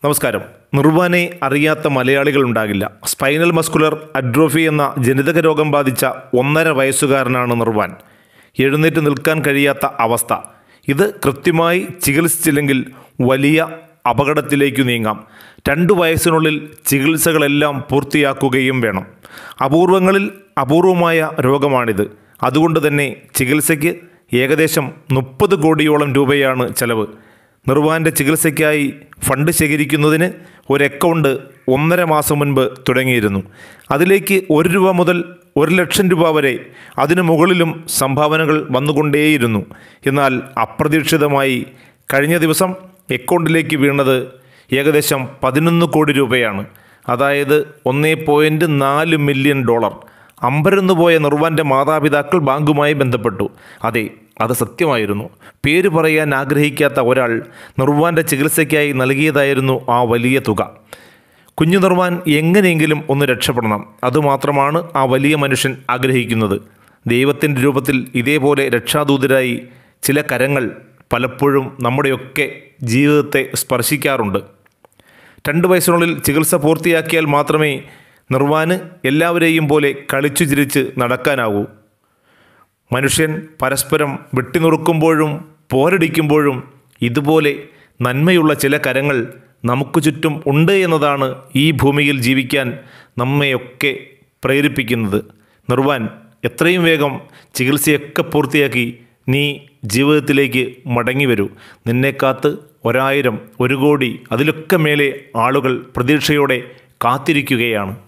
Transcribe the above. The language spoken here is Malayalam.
നമസ്കാരം നിർവാനെ അറിയാത്ത മലയാളികൾ ഉണ്ടാകില്ല സ്പൈനൽ മസ്കുലർ അഡ്രോഫി എന്ന ജനിതക രോഗം ബാധിച്ച ഒന്നര വയസ്സുകാരനാണ് നിർവാൻ എഴുന്നേറ്റ് നിൽക്കാൻ കഴിയാത്ത അവസ്ഥ ഇത് കൃത്യമായി ചികിത്സിച്ചില്ലെങ്കിൽ വലിയ അപകടത്തിലേക്ക് നീങ്ങാം രണ്ടു വയസ്സിനുള്ളിൽ ചികിത്സകളെല്ലാം പൂർത്തിയാക്കുകയും വേണം അപൂർവങ്ങളിൽ അപൂർവമായ രോഗമാണിത് അതുകൊണ്ട് തന്നെ ചികിത്സയ്ക്ക് ഏകദേശം മുപ്പത് കോടിയോളം രൂപയാണ് ചെലവ് നിർവാൻ്റെ ചികിത്സയ്ക്കായി ഫണ്ട് ശേഖരിക്കുന്നതിന് ഒരു അക്കൗണ്ട് ഒന്നര മാസം മുൻപ് തുടങ്ങിയിരുന്നു അതിലേക്ക് ഒരു രൂപ മുതൽ ഒരു ലക്ഷം രൂപ വരെ അതിനു മുകളിലും സംഭാവനകൾ വന്നുകൊണ്ടേയിരുന്നു എന്നാൽ അപ്രതീക്ഷിതമായി കഴിഞ്ഞ ദിവസം അക്കൗണ്ടിലേക്ക് വീണത് ഏകദേശം പതിനൊന്ന് കോടി രൂപയാണ് അതായത് ഒന്നേ പോയിൻറ്റ് നാല് മില്യൺ ഡോളർ അമ്പരന്ന് പോയ നിർവാൻ്റെ മാതാപിതാക്കൾ ബാങ്കുമായി ബന്ധപ്പെട്ടു അതെ അത് സത്യമായിരുന്നു പേര് പറയാൻ ആഗ്രഹിക്കാത്ത ഒരാൾ നിർവാൻ്റെ ചികിത്സയ്ക്കായി നൽകിയതായിരുന്നു ആ വലിയ തുക കുഞ്ഞു നിർവാൻ എങ്ങനെയെങ്കിലും ഒന്ന് രക്ഷപ്പെടണം അതുമാത്രമാണ് ആ വലിയ മനുഷ്യൻ ആഗ്രഹിക്കുന്നത് ദൈവത്തിൻ്റെ രൂപത്തിൽ ഇതേപോലെ രക്ഷാദൂതരായി ചില കരങ്ങൾ പലപ്പോഴും നമ്മുടെയൊക്കെ ജീവിതത്തെ സ്പർശിക്കാറുണ്ട് രണ്ട് വയസ്സിനുള്ളിൽ ചികിത്സ പൂർത്തിയാക്കിയാൽ മാത്രമേ നിർവാന് എല്ലാവരെയും പോലെ കളിച്ചു ചിരിച്ച് നടക്കാനാവൂ മനുഷ്യൻ പരസ്പരം വെട്ടിനുറുക്കുമ്പോഴും പോരടിക്കുമ്പോഴും ഇതുപോലെ നന്മയുള്ള ചില കരങ്ങൾ നമുക്ക് ചുറ്റും ഉണ്ട് എന്നതാണ് ഈ ഭൂമിയിൽ ജീവിക്കാൻ നമ്മയൊക്കെ പ്രേരിപ്പിക്കുന്നത് നിർവാൻ എത്രയും വേഗം ചികിത്സയൊക്കെ പൂർത്തിയാക്കി നീ ജീവിതത്തിലേക്ക് മടങ്ങി വരൂ നിന്നെ കാത്ത് ഒരായിരം ഒരു കോടി അതിലൊക്കെ മേലെ ആളുകൾ പ്രതീക്ഷയോടെ കാത്തിരിക്കുകയാണ്